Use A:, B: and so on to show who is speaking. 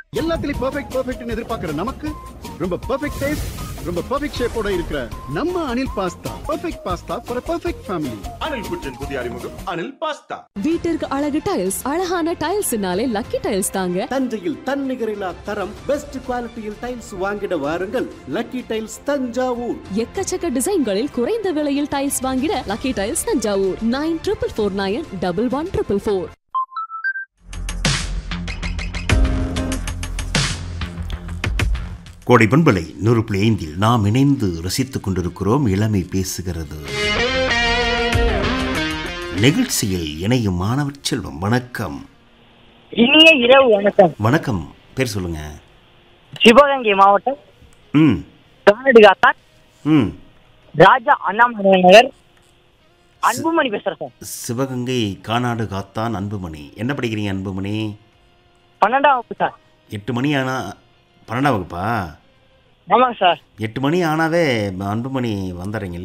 A: எல்லாத்துலயும் பெர்ஃபெக்ட் பெர்ஃபெக்ட்னு எதிர்பார்க்கிற நமக்கு ரொம்ப பெர்ஃபெக்ட் டேஸ்ட் ரொம்ப பெர்ஃபெக்ட் ஷேப்போட இருக்கிற நம்ம Anil pasta perfect pasta for perfect family
B: Anil kitchen புதிய அறிமுகம் அனில் பாஸ்தா
C: வீட்டிற்கு அழகு டைல்ஸ் அழகான டைல்ஸ்னாலே லக்கி டைல்ஸ் தாங்க
D: தஞ்சையில் தன்னிகரில்லா தரம் பெஸ்ட் குவாலிட்டியில் டைல்ஸ் வாங்கிட வாருங்கள் லக்கி டைல்ஸ் தஞ்சாவூர்
C: எக்கச்சக்க டிசைன்களில் குறைந்த விலையில் டைல்ஸ் வாங்கிட lucky tiles Thanjavur nine triple four nine double one triple four
E: கோடை பண்பலை நூறு புள்ளி ஐந்தில் நாம் இணைந்து ரசித்துக் கொண்டிருக்கிறோம் இளமை பேசுகிறது நிகழ்ச்சியில் இணையும் மாணவர் செல்வம் வணக்கம்
F: இனிய இரவு வணக்கம்
E: வணக்கம் பேர் சொல்லுங்க
F: சிவகங்கை மாவட்டம்
E: ம்
F: கானடுகாத்தான்
E: ம்
F: ராஜா அண்ணாமலை நகர் அன்புமணி பேசுறேன் சார்
E: சிவகங்கை கானாடு காத்தான் அன்புமணி என்ன படிக்கிறீங்க அன்புமணி
F: பன்னெண்டாம் வகுப்பு சார்
E: எட்டு மணி ஆனா பன்னெண்டாம் வகுப்பா
F: ஆமாங்க சார்
E: எட்டு மணி ஆனாவே அன்புமணி வந்துடுறீங்க